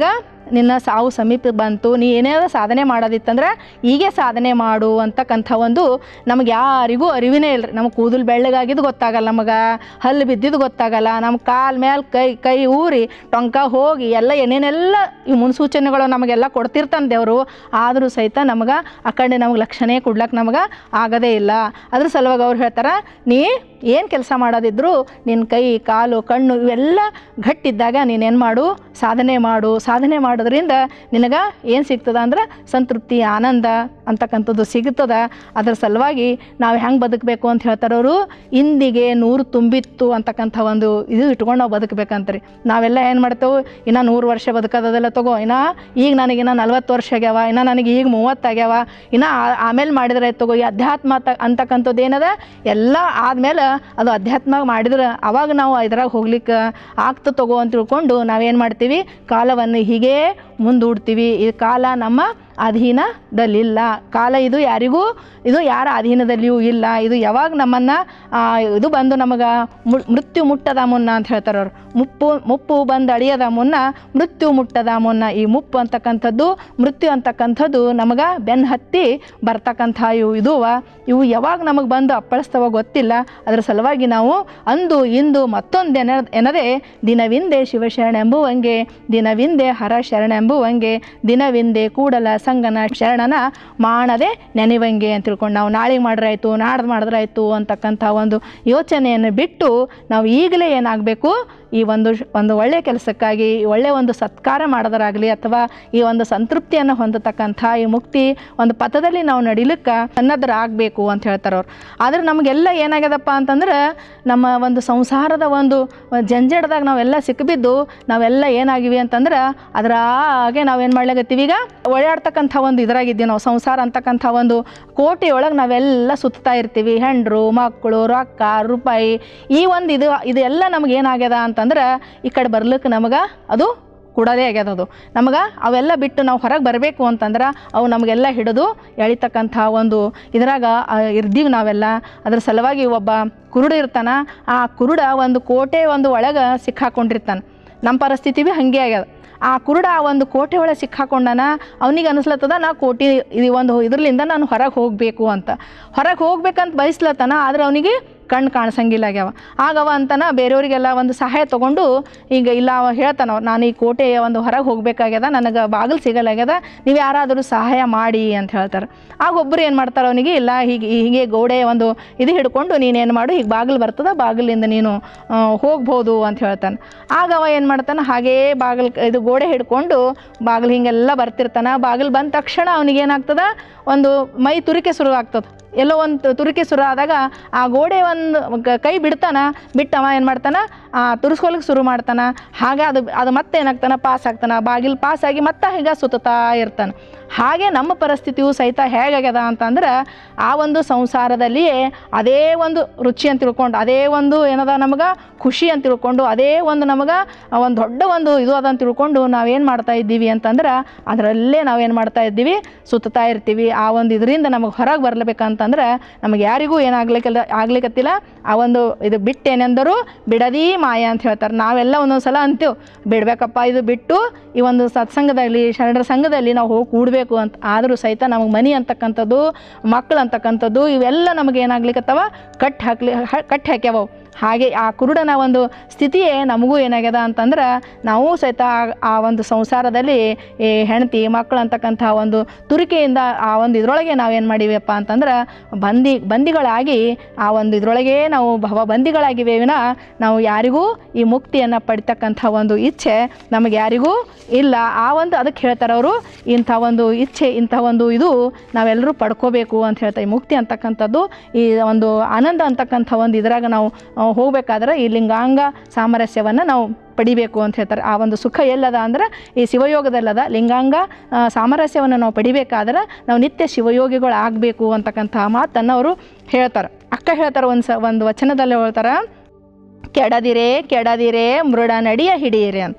ನಿನ್ನ ಸಾವು ಸಮೀಪ ಬಂತು ನೀ ಏನಾದ್ರು ಸಾಧನೆ ಮಾಡೋದಿತ್ತಂದ್ರೆ ಹೀಗೆ ಸಾಧನೆ ಮಾಡು ಅಂತಕ್ಕಂಥ ಒಂದು ನಮ್ಗೆ ಯಾರಿಗೂ ಅರಿವಿನೇ ಇಲ್ಲ ನಮ್ಗೆ ಕೂದಲು ಬೆಳ್ಳಗಾಗಿದ್ದು ಗೊತ್ತಾಗಲ್ಲ ನಮಗೆ ಹಲ್ಲು ಬಿದ್ದಿದ್ದು ಗೊತ್ತಾಗಲ್ಲ ನಮ್ಮ ಕಾಲು ಮೇಲೆ ಕೈ ಕೈ ಊರಿ ಟೊಂಕ ಹೋಗಿ ಎಲ್ಲ ಏನೇನೆಲ್ಲ ಈ ಮುನ್ಸೂಚನೆಗಳು ನಮಗೆಲ್ಲ ಕೊಡ್ತಿರ್ತಾನೆ ದೇವರು ಆದರೂ ಸಹಿತ ನಮಗೆ ಆ ಕಡೆ ನಮ್ಗೆ ಲಕ್ಷಣೇ ಕೊಡ್ಲಕ್ಕೆ ನಮಗೆ ಆಗೋದೇ ಇಲ್ಲ ಅದ್ರ ಸಲುವಾಗಿ ಅವ್ರು ಹೇಳ್ತಾರೆ ನೀ ಏನು ಕೆಲಸ ಮಾಡೋದಿದ್ರು ನಿನ್ನ ಕೈ ಕಾಲು ಕಣ್ಣು ಇವೆಲ್ಲ ಗಟ್ಟಿದ್ದಾಗ ನೀನೇನು ಮಾಡು ಸಾಧನೆ ಮಾಡು ಸಾಧನೆ ಮಾಡೋದ್ರಿಂದ ನಿನಗೆ ಏನು ಸಿಗ್ತದ ಅಂದ್ರೆ ಸಂತೃಪ್ತಿ ಆನಂದ ಅಂತಕ್ಕಂಥದ್ದು ಸಿಗ್ತದ ಅದರ ಸಲುವಾಗಿ ನಾವು ಹೆಂಗೆ ಬದುಕಬೇಕು ಅಂತ ಹೇಳ್ತಾರೆ ಅವರು ಇಂದಿಗೆ ನೂರು ತುಂಬಿತ್ತು ಅಂತಕ್ಕಂಥ ಒಂದು ಇದು ಇಟ್ಕೊಂಡು ನಾವು ಬದುಕಬೇಕಂತ್ರಿ ನಾವೆಲ್ಲ ಏನು ಮಾಡ್ತೇವೆ ಇನ್ನು ನೂರು ವರ್ಷ ಬದುಕೋದೆಲ್ಲ ತಗೋ ಇನ್ನು ಈಗ ನನಗೆ ಇನ್ನು ನಲ್ವತ್ತು ವರ್ಷ ಆಗ್ಯಾವ ಇನ್ನು ನನಗೆ ಈಗ ಮೂವತ್ತಾಗ್ಯಾವ ಇನ್ನು ಆ- ಆಮೇಲೆ ಮಾಡಿದ್ರೆ ತಗೋ ಈ ಅಧ್ಯಾತ್ಮ ಅಂತ ಅಂತಕ್ಕಂಥದ್ದು ಏನದ ಎಲ್ಲ ಆದಮೇಲೆ ಅದು ಅಧ್ಯಾತ್ಮ ಮಾಡಿದ್ರೆ ಅವಾಗ ನಾವು ಇದ್ರಾಗ ಹೋಗ್ಲಿಕ್ಕೆ ಆಗ್ತ ತಗೋ ಅಂತ ತಿಳ್ಕೊಂಡು ನಾವೇನು ಮಾಡ್ತೀವಿ ಕಾಲವನ್ನು ಹೀಗೇ ಮುಂದೂಡ್ತೀವಿ ಈ ಕಾಲ ನಮ್ಮ ಅಧೀನದಲ್ಲಿಲ್ಲ ಕಾಲ ಇದು ಯಾರಿಗೂ ಇದು ಯಾರ ಅಧೀನದಲ್ಲಿಯೂ ಇಲ್ಲ ಇದು ಯಾವಾಗ ನಮ್ಮನ್ನು ಇದು ಬಂದು ನಮಗೆ ಮೃತ್ಯು ಮುಟ್ಟದ ಮುನ್ನ ಅಂತ ಹೇಳ್ತಾರೆ ಅವ್ರು ಮುಪ್ಪು ಮುಪ್ಪು ಬಂದು ಅಳಿಯದ ಮುನ್ನ ಮೃತ್ಯು ಮುಟ್ಟದ ಮುನ್ನ ಈ ಮುಪ್ಪು ಅಂತಕ್ಕಂಥದ್ದು ಮೃತ್ಯು ಅಂತಕ್ಕಂಥದ್ದು ನಮಗೆ ಬೆನ್ನು ಹತ್ತಿ ಬರ್ತಕ್ಕಂಥ ಇವು ಇದುವ ಇವು ಯಾವಾಗ ನಮಗೆ ಬಂದು ಅಪ್ಪಳಿಸ್ತವ ಗೊತ್ತಿಲ್ಲ ಅದರ ಸಲುವಾಗಿ ನಾವು ಅಂದು ಇಂದು ಮತ್ತೊಂದು ಎನ ಎನ್ನದೆ ದಿನವಿಂದೆ ಶಿವಶರಣೆಂಬುವಂಗೆ ದಿನವಿಂದೆ ಹರ ಶರಣೆಂಬುವಂಗೆ ದಿನವಿಂದೆ ಕೂಡಲ ಸಂಗನ ಶರಣನ ಮಾಡದೆ ನೆನೆವಂಗೆ ಅಂತ ತಿಳ್ಕೊಂಡು ನಾವು ನಾಳೆಗೆ ಮಾಡ್ರಾಯ್ತು ನಾಡ್ದು ಮಾಡಿದ್ರಾಯ್ತು ಅಂತಕ್ಕಂಥ ಒಂದು ಯೋಚನೆಯನ್ನು ಬಿಟ್ಟು ನಾವು ಈಗಲೇ ಏನಾಗಬೇಕು ಈ ಒಂದು ಶ್- ಒಂದು ಒಳ್ಳೆಯ ಕೆಲಸಕ್ಕಾಗಿ ಈ ಒಳ್ಳೆಯ ಒಂದು ಸತ್ಕಾರ ಮಾಡೋದರಾಗಲಿ ಅಥವಾ ಈ ಒಂದು ಸಂತೃಪ್ತಿಯನ್ನು ಹೊಂದತಕ್ಕಂಥ ಈ ಮುಕ್ತಿ ಒಂದು ಪಥದಲ್ಲಿ ನಾವು ನಡಿಲಿಕ್ಕೆ ಸನ್ನದ್ಧರಾಗಬೇಕು ಅಂತ ಹೇಳ್ತಾರೆ ಅವ್ರು ಆದ್ರೆ ನಮಗೆಲ್ಲ ಏನಾಗ್ಯದಪ್ಪ ಅಂತಂದ್ರೆ ನಮ್ಮ ಒಂದು ಸಂಸಾರದ ಒಂದು ಜಂಜಡದಾಗ ನಾವೆಲ್ಲ ಸಿಕ್ಕಿಬಿದ್ದು ನಾವೆಲ್ಲ ಏನಾಗಿವಿ ಅಂತಂದ್ರೆ ಅದರ ಹಾಗೆ ನಾವೇನು ಮಾಡ್ಲಾಗತ್ತೀವಿ ಈಗ ಓಡಾಡ್ತಕ್ಕಂಥ ಒಂದು ಇದ್ರಾಗಿದ್ದೀವಿ ನಾವು ಸಂಸಾರ ಅಂತಕ್ಕಂಥ ಒಂದು ಕೋಟೆ ಒಳಗೆ ನಾವೆಲ್ಲ ಸುತ್ತಾ ಇರ್ತೀವಿ ಹೆಂಡ್ರು ಮಕ್ಕಳು ರೊಕ್ಕ ರೂಪಾಯಿ ಈ ಒಂದು ಇದು ಇದೆಲ್ಲ ನಮ್ಗೆ ಏನಾಗ್ಯದ ಅಂತಂದ್ರೆ ಈ ಕಡೆ ಬರ್ಲಿಕ್ಕೆ ನಮಗೆ ಅದು ಕೊಡೋದೇ ಆಗ್ಯದ ಅದು ನಮಗೆ ಅವೆಲ್ಲ ಬಿಟ್ಟು ನಾವು ಹೊರಗೆ ಬರಬೇಕು ಅಂತಂದ್ರೆ ಅವು ನಮಗೆಲ್ಲ ಹಿಡಿದು ಎಳಿತಕ್ಕಂಥ ಒಂದು ಇದ್ರಾಗ ಆ, ಇರ್ದೀವಿ ನಾವೆಲ್ಲ ಅದ್ರ ಸಲುವಾಗಿ ಒಬ್ಬ ಕುರುಡ ಇರ್ತಾನ ಆ ಕುರುಡ ಒಂದು ಕೋಟೆ ಒಂದು ಒಳಗೆ ಸಿಕ್ಕಾಕೊಂಡಿರ್ತಾನೆ ನಮ್ಮ ಪರಿಸ್ಥಿತಿ ಭೀ ಹಾಗೆ ಆಗ್ಯದ ಆ ಕುರುಡ ಆ ಒಂದು ಕೋಟೆ ಒಳಗೆ ಸಿಕ್ಕಾಕೊಂಡನ ಅವನಿಗೆ ಅನಿಸ್ಲತ್ತದ ನಾ ಕೋಟಿ ಇದು ಒಂದು ಇದ್ರಲಿಂದ ನಾನು ಹೊರಗೆ ಹೋಗಬೇಕು ಅಂತ ಹೊರಗೆ ಹೋಗ್ಬೇಕಂತ ಬಯಸ್ಲತ್ತನ ಆದ್ರೆ ಅವನಿಗೆ ಕಣ್ಣು ಕಾಣಿಸಂಗಿಲ್ಲ ಆಗ್ಯಾವ ಆಗವ ಅಂತನ ಬೇರೆಯವರಿಗೆಲ್ಲ ಒಂದು ಸಹಾಯ ತೊಗೊಂಡು ಈಗ ಇಲ್ಲ ಅವ ಹೇಳ್ತಾನ ಅವ, ನಾನು ಈ ಕೋಟೆಯ ಒಂದು ಹೊರಗೆ ಹೋಗ್ಬೇಕಾಗ್ಯದ ನನಗೆ ಬಾಗಿಲು ಸಿಗಲಾಗ್ಯದ ನೀವು ಯಾರಾದರೂ ಸಹಾಯ ಮಾಡಿ ಅಂತ ಹೇಳ್ತಾರೆ ಆಗ ಒಬ್ಬರು ಏನು ಮಾಡ್ತಾರೆ ಅವನಿಗೆ ಇಲ್ಲ ಹೀಗೆ ಹೀಗೆ ಗೋಡೆ ಒಂದು ಇದು ಹಿಡ್ಕೊಂಡು ನೀನೇನು ಮಾಡು ಈಗ ಬಾಗಿಲು ಬರ್ತದ ಬಾಗಿಲಿಂದ ನೀನು ಆ, ಹೋಗ್ಬೋದು ಅಂತ ಹೇಳ್ತಾನೆ ಆಗ ಅವ ಏನು ಮಾಡ್ತಾನೆ ಹಾಗೇ ಬಾಗಿಲು ಇದು ಗೋಡೆ ಹಿಡ್ಕೊಂಡು ಬಾಗಿಲು ಹಿಂಗೆಲ್ಲ ಬರ್ತಿರ್ತಾನೆ ಬಾಗಿಲು ಬಂದ ತಕ್ಷಣ ಅವನಿಗೆ ಏನಾಗ್ತದ ಒಂದು ಮೈ ತುರಿಕೆ ಶುರು ಆಗ್ತದೆ ಎಲ್ಲೋ ಒಂದು ತುರಿಕೆ ಶುರು ಆದಾಗ ಆ ಗೋಡೆ ಒಂದು ಕ- ಕೈ ಬಿಡ್ತಾನ ಬಿಟ್ಟವ ಏನು ಮಾಡ್ತಾನ ಆ ತುರಿಸ್ಕೊಲಿಕ್ಕೆ ಶುರು ಮಾಡ್ತಾನ ಹಾಗೆ ಅದು ಅದು ಮತ್ತೆ ಏನಾಗ್ತಾನ ಪಾಸ್ ಆಗ್ತಾನ ಬಾಗಿಲು ಪಾಸ್ ಆಗಿ ಮತ್ತೆ ಹೀಗೆ ಸುತ್ತಾ ಇರ್ತಾನೆ ಹಾಗೆ ನಮ್ಮ ಪರಿಸ್ಥಿತಿಯು ಸಹಿತ ಹೇಗಾಗ್ಯದ ಅಂತಂದ್ರೆ ಆ ಒಂದು ಸಂಸಾರದಲ್ಲಿಯೇ ಅದೇ ಒಂದು ರುಚಿ ಅಂತ ತಿಳ್ಕೊಂಡು ಅದೇ ಒಂದು ಏನದ ನಮಗೆ ಖುಷಿ ಅಂತ ತಿಳ್ಕೊಂಡು ಅದೇ ಒಂದು ನಮಗೆ ಒಂದು ದೊಡ್ಡ ಒಂದು ಇದು ಅದ ಅಂತ ತಿಳ್ಕೊಂಡು ನಾವೇನು ಮಾಡ್ತಾ ಇದ್ದೀವಿ ಅಂತಂದ್ರೆ ಅದರಲ್ಲೇ ನಾವೇನು ಮಾಡ್ತಾ ಇದ್ದೀವಿ ಸುತ್ತಾ ಇರ್ತೀವಿ ಆ ಒಂದು ಇದರಿಂದ ನಮಗೆ ಹೊರಗೆ ಬರ್ಲೇಬೇಕಂತಂದ್ರೆ ನಮಗೆ ಯಾರಿಗೂ ಏನಾಗ್ಲಿಕ್ಕಿಲ್ಲ ಆಗ್ಲಿಕ್ಕತ್ತಿಲ್ಲ ಆ ಒಂದು ಇದು ಬಿಟ್ಟೇನೆಂದರೂ ಬಿಡದೀ ಮಾಯ ಅಂತ ಹೇಳ್ತಾರೆ ನಾವೆಲ್ಲ ಒಂದೊಂದು ಸಲ ಅಂತೀವಿ ಬಿಡಬೇಕಪ್ಪ ಇದು ಬಿಟ್ಟು ಈ ಒಂದು ಸತ್ಸಂಗದಲ್ಲಿ ಶರಣರ ಸಂಘದಲ್ಲಿ ನಾವು ಹೋಗಿ ಕೂಡಬೇಕು ಅಂತ ಆದರೂ ಸಹಿತ ನಮಗೆ ಮನಿ ಅಂತಕ್ಕಂಥದ್ದು ಮಕ್ಕಳು ಅಂತಕ್ಕಂಥದ್ದು ಇವೆಲ್ಲ ನಮಗೆ ಏನಾಗ್ಲಿಕ್ಕತ್ತವ ಕಟ್ ಹಾಕ್ಲಿ ಹ- ಕಟ್ ಹಾಕ್ಯಾವ ಅವು. ಹಾಗೆ ಆ ಕುರುಡನ ಒಂದು ಸ್ಥಿತಿಯೇ ನಮಗೂ ಏನಾಗ್ಯದ ಅಂತಂದ್ರೆ ನಾವು ಸಹಿತ ಆ- ಆ ಒಂದು ಸಂಸಾರದಲ್ಲಿ ಈ ಹೆಂಡತಿ ಮಕ್ಕಳು ಅಂತಕ್ಕಂಥ ಒಂದು ತುರಿಕೆಯಿಂದ ಆ ಒಂದು ಇದ್ರೊಳಗೆ ನಾವೇನು ಮಾಡೀವಪ್ಪ ಅಂತಂದ್ರೆ ಬಂದಿ ಬಂದಿಗಳಾಗಿ ಆ ಒಂದು ಇದ್ರೊಳಗೆ ನಾವು ಭವ ಬಂದಿಗಳಾಗಿವೆ ವಿನ ನಾವು ಯಾರಿಗೂ ಈ ಮುಕ್ತಿಯನ್ನು ಪಡಿತಕ್ಕಂಥ ಒಂದು ಇಚ್ಛೆ ನಮಗೆ ಯಾರಿಗೂ ಇಲ್ಲ ಆ ಒಂದು ಅದಕ್ಕೆ ಹೇಳ್ತಾರೆ ಅವರು ಇಂಥ ಒಂದು ಇಚ್ಛೆ ಇಂಥ ಒಂದು ಇದು ನಾವೆಲ್ಲರೂ ಪಡ್ಕೋಬೇಕು ಅಂತ ಹೇಳ್ತಾರೆ ಈ ಮುಕ್ತಿ ಅಂತಕ್ಕಂಥದ್ದು ಈ ಒಂದು ಆನಂದ ಅಂತಕ್ಕಂಥ ಒಂದು ಇದ್ರಾಗ ನಾವು ಆ, ಹೋಗ್ಬೇಕಾದ್ರೆ ಈ ಲಿಂಗಾಂಗ ಸಾಮರಸ್ಯವನ್ನು ನಾವು ಪಡಿಬೇಕು ಅಂತ ಹೇಳ್ತಾರೆ ಆ ಒಂದು ಸುಖ ಎಲ್ಲದ ಅಂದ್ರೆ ಈ ಶಿವಯೋಗದಲ್ಲದ ಲಿಂಗಾಂಗ ಆ, ಸಾಮರಸ್ಯವನ್ನು ನಾವು ಪಡಿಬೇಕಾದ್ರೆ ನಾವು ನಿತ್ಯ ಶಿವಯೋಗಿಗಳು ಆಗಬೇಕು ಅಂತಕ್ಕಂಥ ಮಾತನ್ನು ಅವರು ಹೇಳ್ತಾರೆ ಅಕ್ಕ ಹೇಳ್ತಾರೆ ಒಂದು ಸ ಒಂದು ವಚನದಲ್ಲಿ ಹೇಳ್ತಾರೆ ಕೆಡದಿರೆ ಕೆಡದಿರೆ ಮೃಡ ನಡಿಯ ಹಿಡಿಯಿರಿ ಅಂತ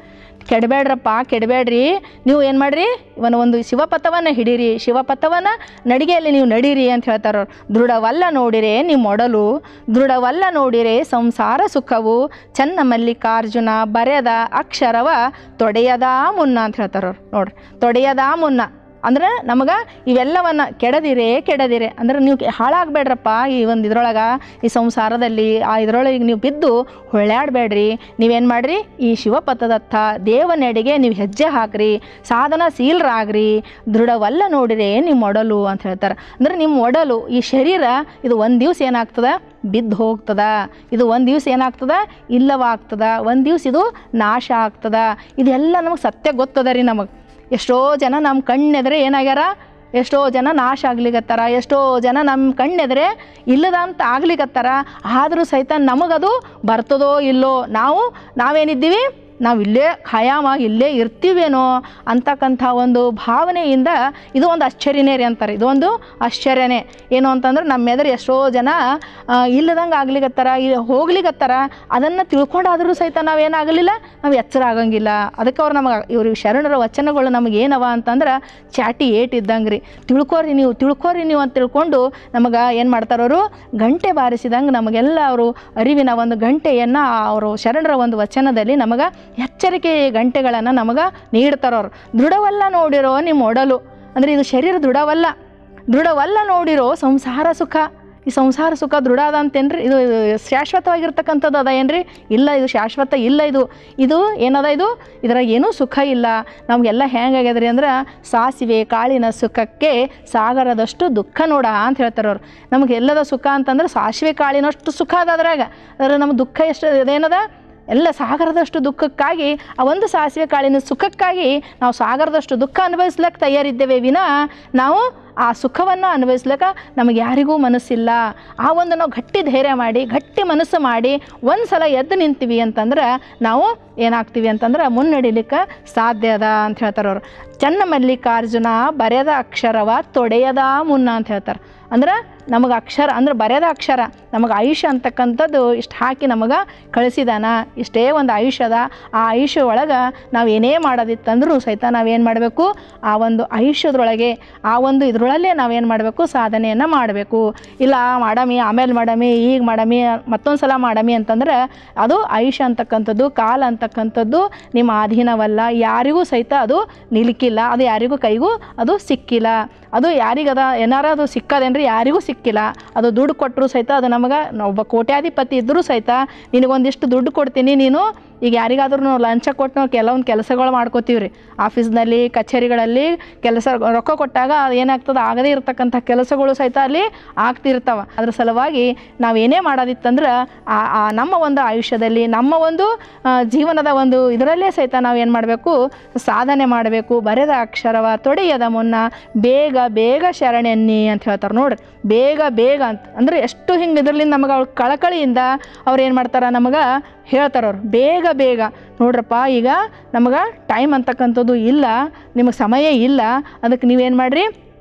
ಕೆಡಬೇಡ್ರಪ್ಪ ಕೆಡಬೇಡ್ರಿ ನೀವು ಏನು ಮಾಡಿರಿ ಇವನ ಒಂದು ಶಿವಪಥವನ್ನು ಹಿಡೀರಿ ಶಿವಪಥವನ್ನು ನಡಿಗೆಯಲ್ಲಿ ನೀವು ನಡೀರಿ ಅಂತ ಹೇಳ್ತಾರೆ ಅವ್ರು ದೃಢವಲ್ಲ ನೋಡಿರೆ ನಿಮ್ಮ ಒಡಲು ದೃಢವಲ್ಲ ನೋಡಿರೆ ಸಂಸಾರ ಸುಖವು ಚನ್ನ ಮಲ್ಲಿಕಾರ್ಜುನ ಬರೆದ ಅಕ್ಷರವ ತೊಡೆಯದ ಮುನ್ನ ಅಂತ ಹೇಳ್ತಾರೆ ಅವ್ರು ನೋಡ್ರಿ ತೊಡೆಯದ ಮುನ್ನ ಅಂದ್ರೆ ನಮಗೆ ಇವೆಲ್ಲವನ್ನ ಕೆಡದಿರೆ ಕೆಡದಿರೆ ಅಂದ್ರೆ ನೀವು ಕೆ- ಹಾಳಾಗಬೇಡ್ರಪ್ಪ ಈ ಒಂದು ಇದ್ರೊಳಗೆ ಈ ಸಂಸಾರದಲ್ಲಿ ಆ ಇದ್ರೊಳಗೆ ನೀವು ಬಿದ್ದು ಹೊಳ್ಯಾಡಬೇಡ್ರಿ ನೀವೇನು ಮಾಡಿರಿ ಈ ಶಿವಪಥದತ್ತ ದೇವನೆಡೆಗೆ ನೀವು ಹೆಜ್ಜೆ ಹಾಕ್ರಿ ಸಾಧನ ಶೀಲರಾಗ್ರಿ ದೃಢವಲ್ಲ ನೋಡಿರಿ ನಿಮ್ಮ ಒಡಲು ಅಂತ ಹೇಳ್ತಾರೆ ಅಂದ್ರೆ ನಿಮ್ಮ ಒಡಲು ಈ ಶರೀರ ಇದು ಒಂದು ದಿವ್ಸ ಏನಾಗ್ತದೆ ಬಿದ್ದು ಹೋಗ್ತದ ಇದು ಒಂದು ದಿವ್ಸ ಏನಾಗ್ತದ ಇಲ್ಲವಾಗ್ತದ ಒಂದು ದಿವ್ಸ ಇದು ನಾಶ ಆಗ್ತದ ಇದೆಲ್ಲ ನಮಗೆ ಸತ್ಯ ಗೊತ್ತದ ರೀ ನಮಗೆ ಎಷ್ಟೋ ಜನ ನಮ್ಮ ಕಣ್ಣೆದ್ರೆ ಏನಾಗ್ಯಾರ ಎಷ್ಟೋ ಜನ ನಾಶ ಆಗ್ಲಿಕತ್ತಾರ ಎಷ್ಟೋ ಜನ ನಮ್ಮ ಕಣ್ಣೆದ್ರೆ ಇಲ್ಲದಂತ ಆಗ್ಲಿಕತ್ತಾರ ಆದರೂ ಸಹಿತ ನಮಗದು ಬರ್ತದೋ ಇಲ್ಲೋ ನಾವು ನಾವೇನಿದ್ದೀವಿ ನಾವು ಇಲ್ಲೇ ಖಾಯಾಮಾಗಿ ಇಲ್ಲೇ ಇರ್ತೀವೇನೋ ಅಂತಕ್ಕಂಥ ಒಂದು ಭಾವನೆಯಿಂದ ಇದು ಒಂದು ಆಶ್ಚರ್ಯನೇ ರೀ ಅಂತಾರೆ ಇದು ಒಂದು ಆಶ್ಚರ್ಯನೇ ಏನು ಅಂತಂದ್ರೆ ನಮ್ಮ ಎದುರು ಎಷ್ಟೋ ಜನ ಇಲ್ಲದಂಗೆ ಆಗ್ಲಿಕತ್ತಾರ ಇಲ್ಲಿ ಹೋಗ್ಲಿಕತ್ತಾರ ಅದನ್ನು ತಿಳ್ಕೊಂಡಾದರೂ ಸಹಿತ ನಾವೇನಾಗಲಿಲ್ಲ ನಾವು ಎಚ್ಚರ ಆಗಂಗಿಲ್ಲ ಅದಕ್ಕೆ ಅವ್ರು ನಮಗೆ ಇವ್ರ ಶರಣರ ವಚನಗಳು ನಮಗೆ ಏನವ ಅಂತಂದ್ರೆ ಚಾಟಿ ಏಟ್ ಇದ್ದಂಗೆ ರೀ ತಿಳ್ಕೊರಿ ನೀವು ತಿಳ್ಕೊರಿ ನೀವು ಅಂತ ತಿಳ್ಕೊಂಡು ನಮಗೆ ಏನು ಮಾಡ್ತಾರವರು ಗಂಟೆ ಬಾರಿಸಿದಂಗೆ ನಮಗೆಲ್ಲ ಅವರು ಅರಿವಿನ ಒಂದು ಗಂಟೆಯನ್ನು ಅವರು ಶರಣರ ಒಂದು ವಚನದಲ್ಲಿ ನಮಗೆ ಎಚ್ಚರಿಕೆ ಗಂಟೆಗಳನ್ನು ನಮಗೆ ನೀಡ್ತಾರವ್ರು ದೃಢವಲ್ಲ ನೋಡಿರೋ ನಿಮ್ಮ ಒಡಲು ಅಂದರೆ ಇದು ಶರೀರ ದೃಢವಲ್ಲ ದೃಢವಲ್ಲ ನೋಡಿರೋ ಸಂಸಾರ ಸುಖ ಈ ಸಂಸಾರ ಸುಖ ದೃಢ ಅದ ಅಂತೇನ್ರಿ ಇದು ಇದು ಶಾಶ್ವತವಾಗಿರ್ತಕ್ಕಂಥದ್ದು ಅದ ಏನ್ರಿ ಇಲ್ಲ ಇದು ಶಾಶ್ವತ ಇಲ್ಲ ಇದು ಇದು ಏನದ ಇದು ಇದ್ರಾಗ ಏನೂ ಸುಖ ಇಲ್ಲ ನಮಗೆಲ್ಲ ಹೆಂಗಾಗ್ಯದ್ರಿ ಅಂದ್ರೆ ಸಾಸಿವೆ ಕಾಳಿನ ಸುಖಕ್ಕೆ ಸಾಗರದಷ್ಟು ದುಃಖ ನೋಡ ಅಂತ ಹೇಳ್ತಾರೆ ಅವ್ರು ನಮಗೆ ಎಲ್ಲದ ಸುಖ ಅಂತಂದ್ರೆ ಸಾಸಿವೆ ಕಾಳಿನಷ್ಟು ಸುಖ ಅದ ಅದ್ರಾಗ ಅದ್ರ ನಮ್ಮ ದುಃಖ ಎಷ್ಟು ಇದೇನದ ಎಲ್ಲ ಸಾಗರದಷ್ಟು ದುಃಖಕ್ಕಾಗಿ ಆ ಒಂದು ಸಾಸಿವೆ ಕಾಳಿನ ಸುಖಕ್ಕಾಗಿ ನಾವು ಸಾಗರದಷ್ಟು ದುಃಖ ಅನುಭವಿಸ್ಲಿಕ್ಕೆ ತಯಾರಿದ್ದೇವೆ ವಿನ ನಾವು ಆ ಸುಖವನ್ನು ಅನುಭವಿಸ್ಲಿಕ್ಕೆ ನಮಗೆ ಯಾರಿಗೂ ಮನಸ್ಸಿಲ್ಲ ಆ ಒಂದು ನಾವು ಗಟ್ಟಿ ಧೈರ್ಯ ಮಾಡಿ ಗಟ್ಟಿ ಮನಸ್ಸು ಮಾಡಿ ಒಂದು ಸಲ ಎದ್ದು ನಿಂತೀವಿ ಅಂತಂದ್ರೆ ನಾವು ಏನಾಗ್ತೀವಿ ಅಂತಂದ್ರೆ ಮುನ್ನಡಿಲಿಕ್ಕೆ ಸಾಧ್ಯ ಅದ ಅಂತ ಹೇಳ್ತಾರೆ ಅವರು ಚನ್ನ ಮಲ್ಲಿಕಾರ್ಜುನ ಬರೆದ ಅಕ್ಷರವ ತೊಡೆಯದ ಮುನ್ನ ಅಂತ ಹೇಳ್ತಾರೆ ಅಂದ್ರೆ ನಮಗೆ ಅಕ್ಷರ ಅಂದ್ರೆ ಬರೆದ ಅಕ್ಷರ ನಮಗೆ ಆಯುಷ್ಯ ಅಂತಕ್ಕಂಥದ್ದು ಇಷ್ಟು ಹಾಕಿ ನಮಗೆ ಕಳಿಸಿದಾನ ಇಷ್ಟೇ ಒಂದು ಆಯುಷ್ಯದ ಆ ಆಯುಷ್ಯ ಒಳಗೆ ನಾವು ಏನೇ ಮಾಡೋದಿತ್ತಂದ್ರೂ ಸಹಿತ ನಾವೇನು ಮಾಡಬೇಕು ಆ ಒಂದು ಆಯುಷ್ಯದೊಳಗೆ ಆ ಒಂದು ಇದರೊಳಲ್ಲೇ ನಾವೇನು ಮಾಡಬೇಕು ಸಾಧನೆಯನ್ನು ಮಾಡಬೇಕು ಇಲ್ಲ ಮಾಡಮಿ ಆಮೇಲೆ ಮಾಡಮಿ ಈಗ ಮಾಡಮಿ ಮತ್ತೊಂದು ಸಲ ಮಾಡಮಿ ಅಂತಂದ್ರೆ ಅದು ಆಯುಷ್ಯ ಅಂತಕ್ಕಂಥದ್ದು ಕಾಲ ಅಂತಕ್ಕಂಥದ್ದು ನಿಮ್ಮ ಅಧೀನವಲ್ಲ ಯಾರಿಗೂ ಸಹಿತ ಅದು ನಿಲ್ಕಿಲ್ಲ ಅದು ಯಾರಿಗೂ ಕೈಗೂ ಅದು ಸಿಕ್ಕಿಲ್ಲ ಅದು ಯಾರಿಗದ ಏನಾರ ಅದು ಸಿಕ್ಕದೇನ್ರಿ ಯಾರಿಗೂ ಸಿಕ್ಕಿಲ್ಲ ಅದು ದುಡ್ಡು ಕೊಟ್ಟರು ಸಹಿತ ಅದು ನಮಗೆ ಒಬ್ಬ ಕೋಟ್ಯಾಧಿಪತಿ ಇದ್ದರೂ ಸಹಿತ ನಿನಗೊಂದಿಷ್ಟು ದುಡ್ಡು ಕೊಡ್ತೀನಿ ನೀನು ಈಗ ಯಾರಿಗಾದ್ರೂ ನಾವು ಲಂಚ ಕೊಟ್ಟು ನಾವು ಕೆಲವೊಂದು ಕೆಲಸಗಳು ಮಾಡ್ಕೋತೀವಿ ರೀ ಆಫೀಸ್ನಲ್ಲಿ ಕಚೇರಿಗಳಲ್ಲಿ ಕೆಲಸ ರೊಕ್ಕ ಕೊಟ್ಟಾಗ ಅದು ಏನಾಗ್ತದೆ ಆಗದೇ ಇರತಕ್ಕಂಥ ಕೆಲಸಗಳು ಸಹಿತ ಅಲ್ಲಿ ಆಗ್ತಿರ್ತಾವೆ ಅದ್ರ ಸಲುವಾಗಿ ನಾವೇನೇ ಮಾಡೋದಿತ್ತಂದ್ರೆ ಆ ಆ ನಮ್ಮ ಒಂದು ಆಯುಷ್ಯದಲ್ಲಿ ನಮ್ಮ ಒಂದು ಆ, ಜೀವನದ ಒಂದು ಇದರಲ್ಲೇ ಸಹಿತ ನಾವು ಏನು ಮಾಡಬೇಕು ಸಾಧನೆ ಮಾಡಬೇಕು ಬರೆದ ಅಕ್ಷರವ ತೊಡೆಯದ ಮುನ್ನ ಬೇಗ ಬೇಗ ಶರಣೆನ್ನಿ ಅಂತ ಹೇಳ್ತಾರೆ ನೋಡ್ರಿ ಬೇಗ ಬೇಗ ಅಂತ ಅಂದ್ರೆ ಎಷ್ಟು ಹಿಂಗೆ ಇದ್ರಲಿಂದ ನಮಗೆ ಅವ್ರು ಕಳಕಳಿಯಿಂದ ಅವ್ರು ಏನು ಮಾಡ್ತಾರೆ ನಮಗೆ ಹೇಳ್ತಾರೆ ಅವ್ರು ಬೇಗ ಬೇಗ ನೋಡ್ರಪ್ಪ ಈಗ ನಮಗೆ ಟೈಮ್ ಅಂತಕ್ಕಂಥದ್ದು ಇಲ್ಲ ನಿಮಗೆ ಸಮಯ ಇಲ್ಲ ಅದಕ್ಕೆ ನೀವೇನು ಮಾಡಿರಿ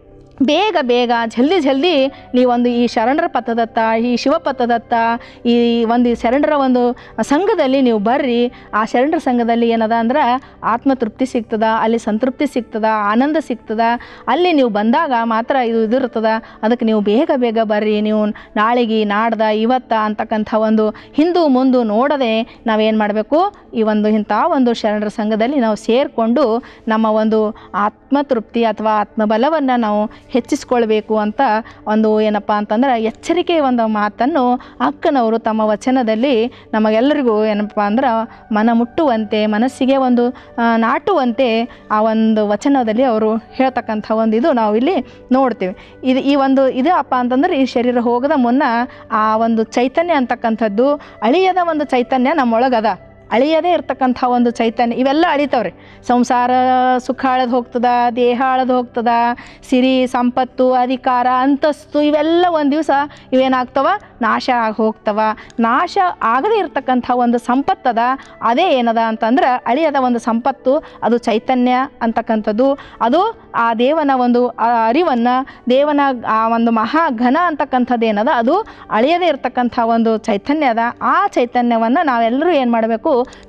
ಬೇಗ ಬೇಗ ಜಲ್ದಿ ಜಲ್ದಿ ನೀವೊಂದು ಈ ಶರಣರ ಪಥದತ್ತ ಈ ಶಿವಪಥದತ್ತ ಈ ಒಂದು ಈ ಶರಣರ ಒಂದು ಸಂಘದಲ್ಲಿ ನೀವು ಬರ್ರಿ ಆ ಶರಣರ ಸಂಘದಲ್ಲಿ ಏನದ ಅಂದ್ರೆ ಆತ್ಮತೃಪ್ತಿ ಸಿಗ್ತದ ಅಲ್ಲಿ ಸಂತೃಪ್ತಿ ಸಿಗ್ತದ ಆನಂದ ಸಿಗ್ತದ ಅಲ್ಲಿ ನೀವು ಬಂದಾಗ ಮಾತ್ರ ಇದು ಇದಿರ್ತದ ಅದಕ್ಕೆ ನೀವು ಬೇಗ ಬೇಗ ಬರ್ರಿ ನೀವು ನಾಳೆಗೆ ನಾಡ್ದ ಇವತ್ತ ಅಂತಕ್ಕಂಥ ಒಂದು ಹಿಂದು ಮುಂದು ನೋಡದೆ ನಾವೇನು ಮಾಡಬೇಕು ಈ ಒಂದು ಇಂಥ ಒಂದು ಶರಣರ ಸಂಘದಲ್ಲಿ ನಾವು ಸೇರಿಕೊಂಡು ನಮ್ಮ ಒಂದು ಆತ್ಮತೃಪ್ತಿ ಅಥವಾ ಆತ್ಮಬಲವನ್ನು ನಾವು ಹೆಚ್ಚಿಸ್ಕೊಳ್ಬೇಕು ಅಂತ ಒಂದು ಏನಪ್ಪ ಅಂತಂದ್ರೆ ಎಚ್ಚರಿಕೆ ಒಂದು ಮಾತನ್ನು ಅಕ್ಕನವರು ತಮ್ಮ ವಚನದಲ್ಲಿ ನಮಗೆಲ್ಲರಿಗೂ ಏನಪ್ಪ ಅಂದ್ರೆ ಮನ ಮುಟ್ಟುವಂತೆ ಮನಸ್ಸಿಗೆ ಒಂದು ಆ, ನಾಟುವಂತೆ ಆ ಒಂದು ವಚನದಲ್ಲಿ ಅವರು ಹೇಳ್ತಕ್ಕಂಥ ಒಂದು ಇದು ನಾವು ಇಲ್ಲಿ ನೋಡ್ತೀವಿ ಇದು ಈ ಒಂದು ಇದು ಅಪ್ಪ ಅಂತಂದ್ರೆ ಈ ಶರೀರ ಹೋಗದ ಮುನ್ನ ಆ ಒಂದು ಚೈತನ್ಯ ಅಂತಕ್ಕಂಥದ್ದು ಅಳಿಯದ ಒಂದು ಚೈತನ್ಯ ನಮ್ಮೊಳಗದ ಅಳಿಯದೇ ಇರ್ತಕ್ಕಂಥ ಒಂದು ಚೈತನ್ಯ ಇವೆಲ್ಲ ಅಳಿತಾವ್ರಿ ಸಂಸಾರ ಸುಖ ಅಳದು ಹೋಗ್ತದ ದೇಹ ಅಳದು ಹೋಗ್ತದ ಸಿರಿ ಸಂಪತ್ತು ಅಧಿಕಾರ ಅಂತಸ್ತು ಇವೆಲ್ಲ ಒಂದು ದಿವಸ ಇವೇನಾಗ್ತವ ನಾಶ ಆಗಿ ಹೋಗ್ತವ ನಾಶ ಆಗದೇ ಇರ್ತಕ್ಕಂಥ ಒಂದು ಸಂಪತ್ತದ ಅದೇ ಏನದ ಅಂತಂದ್ರೆ ಅಳಿಯದ ಒಂದು ಸಂಪತ್ತು ಅದು ಚೈತನ್ಯ ಅಂತಕ್ಕಂಥದ್ದು ಅದು ಆ ದೇವನ ಒಂದು ಆ ಅರಿವನ್ನು ದೇವನ ಆ ಒಂದು ಮಹಾ ಘನ ಅಂತಕ್ಕಂಥದ್ದು ಏನದ ಅದು ಅಳಿಯದೇ ಇರ್ತಕ್ಕಂಥ ಒಂದು ಚೈತನ್ಯ ಅದ ಆ ಚೈತನ್ಯವನ್ನು ನಾವೆಲ್ಲರೂ ಏನು ಮಾಡಬೇಕು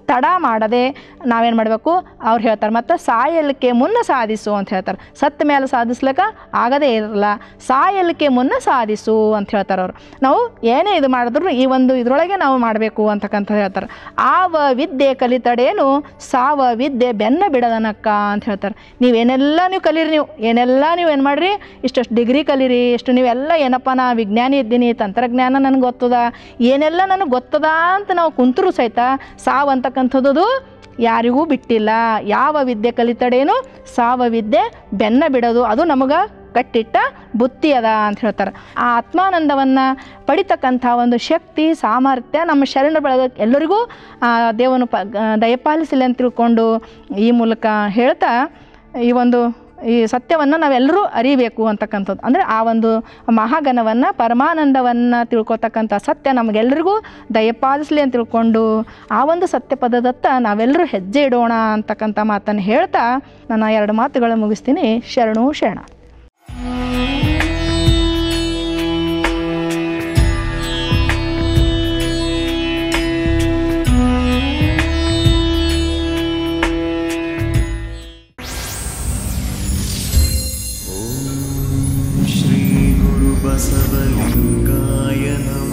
ತಡ ಮಾಡದೆ ನಾವೇನು ಮಾಡಬೇಕು ಅವ್ರು ಹೇಳ್ತಾರೆ ಮತ್ತು ಸಾಯಲಿಕ್ಕೆ ಮುನ್ನ ಸಾಧಿಸು ಅಂತ ಹೇಳ್ತಾರೆ ಸತ್ತ ಮೇಲೆ ಸಾಧಿಸ್ಲಿಕ್ಕೆ ಆಗದೇ ಇರಲ್ಲ ಸಾಯಲಿಕ್ಕೆ ಮುನ್ನ ಸಾಧಿಸು ಅಂತ ಹೇಳ್ತಾರೆ ಅವರು ನಾವು ಏನೇ ಇದು ಮಾಡಿದ್ರು ಈ ಒಂದು ಇದರೊಳಗೆ ನಾವು ಮಾಡಬೇಕು ಅಂತಕ್ಕಂಥ ಹೇಳ್ತಾರೆ ಆವ ವಿದ್ಯೆ ಕಲಿತಡೇನು ಸಾವ ವಿದ್ಯೆ ಬೆನ್ನ ಬಿಡದನಕ್ಕ ಅಂತ ಹೇಳ್ತಾರೆ ನೀವೇನೆಲ್ಲ ನೀವು ಕಲೀರಿ ನೀವು ಏನೆಲ್ಲ ನೀವು ಏನು ಮಾಡಿರಿ ಇಷ್ಟಷ್ಟು ಡಿಗ್ರಿ ಕಲೀರಿ ಇಷ್ಟು ನೀವೆಲ್ಲ ಏನಪ್ಪ ನಾ ವಿಜ್ಞಾನಿ ಇದ್ದೀನಿ ತಂತ್ರಜ್ಞಾನ ನನಗೆ ಗೊತ್ತದ ಏನೆಲ್ಲ ನನಗೆ ಗೊತ್ತದ ಅಂತ ನಾವು ಕುಂತರೂ ಸಹಿತ ಸಾವು ಅಂತಕ್ಕಂಥದ್ದು ಯಾರಿಗೂ ಬಿಟ್ಟಿಲ್ಲ ಯಾವ ವಿದ್ಯೆ ಕಲಿತಡೇನು ಸಾವ ವಿದ್ಯೆ ಬೆನ್ನ ಬಿಡೋದು ಅದು ನಮಗೆ ಕಟ್ಟಿಟ್ಟ ಬುತ್ತಿ ಅದ ಅಂತ ಹೇಳ್ತಾರೆ ಆ ಆತ್ಮಾನಂದವನ್ನು ಪಡಿತಕ್ಕಂಥ ಒಂದು ಶಕ್ತಿ ಸಾಮರ್ಥ್ಯ ನಮ್ಮ ಶರಣ ಬಳಗ ಎಲ್ಲರಿಗೂ ಆ ದೇವನು ಪ ದಯಪಾಲಿಸಲಿ ಅಂತ ತಿಳ್ಕೊಂಡು ಈ ಮೂಲಕ ಹೇಳ್ತಾ ಈ ಒಂದು ಈ ಸತ್ಯವನ್ನು ನಾವೆಲ್ಲರೂ ಅರಿಬೇಕು ಅಂತಕ್ಕಂಥದ್ದು ಅಂದರೆ ಆ ಒಂದು ಮಹಾಗಣವನ್ನು ಪರಮಾನಂದವನ್ನು ತಿಳ್ಕೊತಕ್ಕಂಥ ಸತ್ಯ ನಮಗೆಲ್ಲರಿಗೂ ದಯಪಾಲಿಸಲಿ ಅಂತ ತಿಳ್ಕೊಂಡು ಆ ಒಂದು ಸತ್ಯ ಪದದತ್ತ ನಾವೆಲ್ಲರೂ ಹೆಜ್ಜೆ ಇಡೋಣ ಅಂತಕ್ಕಂಥ ಮಾತನ್ನು ಹೇಳ್ತಾ ನಾನು ಎರಡು ಮಾತುಗಳು ಮುಗಿಸ್ತೀನಿ ಶರಣು ಶರಣ श्रीगुरुबसवलिङ्गाय नमः